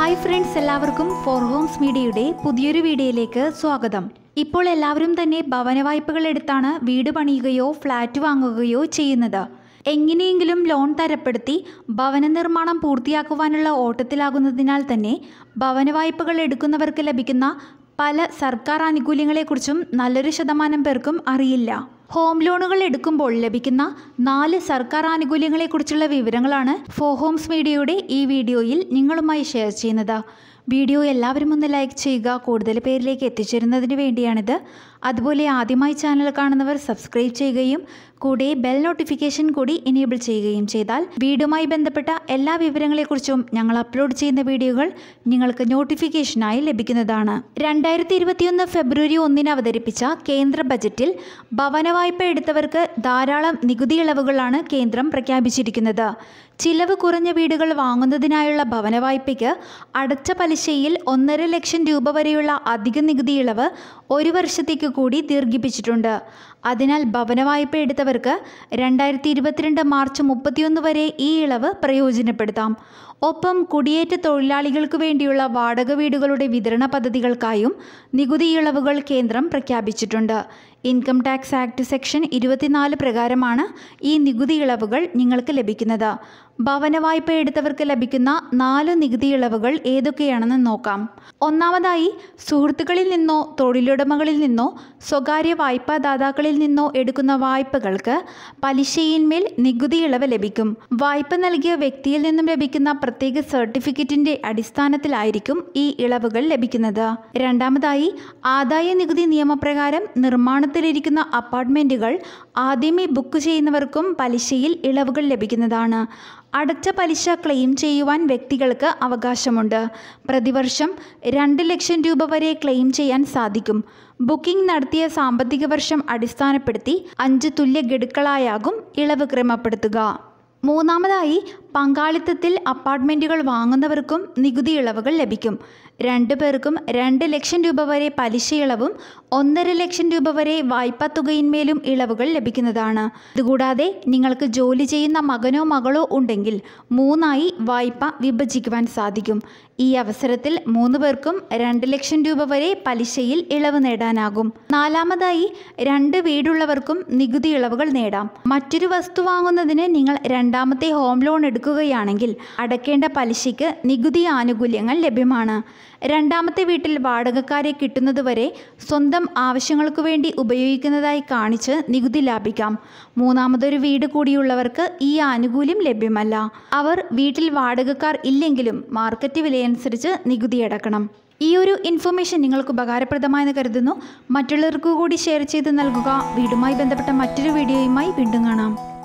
hi friends എല്ലാവർക്കും four homes മീഡിയയുടെ പുതിയൊരു വീഡിയോയിലേക്ക് സ്വാഗതം ഇപ്പോൾ എല്ലാവരും തന്നെ ഭവന വായ്പകൾ എടുത്താണ് വീട് പണിയുകയോ ഫ്ലാറ്റ് വാങ്ങുകയോ ചെയ്യുന്നത് എങ്ങനെയെങ്കിലും ലോൺ തരപ്പെടുത്തി ഭവന നിർമ്മാണം പൂർത്തിയാക്കുവാനുള്ള ഓട്ടത്തിലാകുന്നതിനാൽ തന്നെ ഭവന വായ്പകൾ എടുക്കുന്നവർക്ക് ലഭിക്കുന്ന പല സർക്കാർ ആനുകൂല്യങ്ങളെക്കുറിച്ചും നല്ലൊരു ശതമാനം പേർക്കും അറിയില്ല ഹോം ലോണുകൾ എടുക്കുമ്പോൾ ലഭിക്കുന്ന നാല് സർക്കാർ ആനുകൂല്യങ്ങളെക്കുറിച്ചുള്ള വിവരങ്ങളാണ് ഫോ ഹോംസ് മീഡിയയുടെ ഈ വീഡിയോയിൽ നിങ്ങളുമായി ഷെയർ ചെയ്യുന്നത് വീഡിയോ എല്ലാവരും ഒന്ന് ലൈക്ക് ചെയ്യുക കൂടുതൽ പേരിലേക്ക് എത്തിച്ചേരുന്നതിന് വേണ്ടിയാണിത് അതുപോലെ ആദ്യമായി ചാനൽ കാണുന്നവർ സബ്സ്ക്രൈബ് ചെയ്യുകയും കൂടെ ബെൽ നോട്ടിഫിക്കേഷൻ കൂടി ഇനേബിൾ ചെയ്യുകയും ചെയ്താൽ വീടുമായി ബന്ധപ്പെട്ട എല്ലാ വിവരങ്ങളെക്കുറിച്ചും ഞങ്ങൾ അപ്ലോഡ് ചെയ്യുന്ന വീഡിയോകൾ നിങ്ങൾക്ക് നോട്ടിഫിക്കേഷനായി ലഭിക്കുന്നതാണ് രണ്ടായിരത്തി ഇരുപത്തിയൊന്ന് ഫെബ്രുവരി ഒന്നിന് അവതരിപ്പിച്ച കേന്ദ്ര ബജറ്റിൽ ഭവന വായ്പ എടുത്തവർക്ക് ധാരാളം നികുതി ഇളവുകളാണ് കേന്ദ്രം പ്രഖ്യാപിച്ചിരിക്കുന്നത് ചിലവ് കുറഞ്ഞ വീടുകൾ വാങ്ങുന്നതിനായുള്ള ഭവന വായ്പയ്ക്ക് അടച്ച പലിശയിൽ ഒന്നര ലക്ഷം രൂപ വരെയുള്ള അധിക നികുതി ഇളവ് ഒരു വർഷത്തേക്ക് കൂടി ദീർഘിപ്പിച്ചിട്ടുണ്ട് അതിനാൽ ഭവന വായ്പ എടുത്തവർക്ക് രണ്ടായിരത്തി ഇരുപത്തിരണ്ട് മാർച്ച് മുപ്പത്തിയൊന്ന് വരെ ഈ ഇളവ് പ്രയോജനപ്പെടുത്താം ഒപ്പം കുടിയേറ്റ തൊഴിലാളികൾക്ക് വേണ്ടിയുള്ള വാടക വീടുകളുടെ വിതരണ പദ്ധതികൾക്കായും നികുതി ഇളവുകൾ കേന്ദ്രം പ്രഖ്യാപിച്ചിട്ടുണ്ട് ഇൻകം ടാക്സ് ആക്ട് സെക്ഷൻ ഇരുപത്തിനാല് പ്രകാരമാണ് ഈ നികുതി ഇളവുകൾ നിങ്ങൾക്ക് ലഭിക്കുന്നത് ഭവന വായ്പ എടുത്തവർക്ക് ലഭിക്കുന്ന നാല് നികുതി ഇളവുകൾ ഏതൊക്കെയാണെന്ന് നോക്കാം ഒന്നാമതായി സുഹൃത്തുക്കളിൽ നിന്നോ തൊഴിലുടമകളിൽ നിന്നോ സ്വകാര്യ വായ്പാദാതാക്കളിൽ നിന്നോ എടുക്കുന്ന വായ്പകൾക്ക് പലിശയിന്മേൽ നികുതി ഇളവ് ലഭിക്കും വായ്പ നൽകിയ വ്യക്തിയിൽ നിന്നും ലഭിക്കുന്ന പ്രത്യേക സർട്ടിഫിക്കറ്റിന്റെ അടിസ്ഥാനത്തിലായിരിക്കും ഈ ഇളവുകൾ ലഭിക്കുന്നത് രണ്ടാമതായി ആദായ നികുതി നിയമപ്രകാരം നിർമ്മാണത്തിലിരിക്കുന്ന അപ്പാർട്ട്മെൻറ്റുകൾ ആദ്യമേ ബുക്ക് ചെയ്യുന്നവർക്കും പലിശയിൽ ഇളവുകൾ ലഭിക്കുന്നതാണ് അടച്ച പലിശ ക്ലെയിം ചെയ്യുവാൻ വ്യക്തികൾക്ക് അവകാശമുണ്ട് പ്രതിവർഷം രണ്ട് ലക്ഷം രൂപ വരെ ക്ലെയിം ചെയ്യാൻ സാധിക്കും ബുക്കിംഗ് നടത്തിയ സാമ്പത്തിക വർഷം അടിസ്ഥാനപ്പെടുത്തി അഞ്ച് തുല്യ ഗഡുക്കളായാകും ഇളവ് ക്രമപ്പെടുത്തുക മൂന്നാമതായി പങ്കാളിത്തത്തിൽ അപ്പാർട്ട്മെൻറ്റുകൾ വാങ്ങുന്നവർക്കും നികുതി ഇളവുകൾ ലഭിക്കും രണ്ടു പേർക്കും രണ്ട് ലക്ഷം രൂപ വരെ പലിശ ഇളവും ഒന്നര ലക്ഷം രൂപ വരെ വായ്പാ തുകയിന്മേലും ഇളവുകൾ ലഭിക്കുന്നതാണ് ഇതുകൂടാതെ നിങ്ങൾക്ക് ജോലി ചെയ്യുന്ന മകനോ മകളോ ഉണ്ടെങ്കിൽ മൂന്നായി വായ്പ വിഭജിക്കുവാൻ സാധിക്കും ഈ അവസരത്തിൽ മൂന്ന് പേർക്കും രണ്ട് ലക്ഷം രൂപ വരെ പലിശയിൽ ഇളവ് നേടാനാകും നാലാമതായി രണ്ട് വീടുള്ളവർക്കും നികുതി ഇളവുകൾ നേടാം മറ്റൊരു വസ്തു വാങ്ങുന്നതിന് നിങ്ങൾ രണ്ടാമത്തെ ഹോം ലോൺ എടുക്കുകയാണെങ്കിൽ അടയ്ക്കേണ്ട പലിശയ്ക്ക് നികുതി ആനുകൂല്യങ്ങൾ ലഭ്യമാണ് രണ്ടാമത്തെ വീട്ടിൽ വാടകക്കാരെ കിട്ടുന്നതുവരെ സ്വന്തം ആവശ്യങ്ങൾക്കു വേണ്ടി ഉപയോഗിക്കുന്നതായി കാണിച്ച് നികുതി ലാഭിക്കാം മൂന്നാമതൊരു വീട് കൂടിയുള്ളവർക്ക് ഈ ആനുകൂല്യം ലഭ്യമല്ല അവർ വീട്ടിൽ വാടകക്കാർ ഇല്ലെങ്കിലും മാർക്കറ്റ് വിലയനുസരിച്ച് നികുതി അടക്കണം ഈ ഒരു ഇൻഫർമേഷൻ നിങ്ങൾക്ക് ഉപകാരപ്രദമായെന്ന് കരുതുന്നു മറ്റുള്ളവർക്ക് കൂടി ഷെയർ ചെയ്ത് നൽകുക വീടുമായി ബന്ധപ്പെട്ട മറ്റൊരു വീഡിയോയുമായി വീണ്ടും കാണാം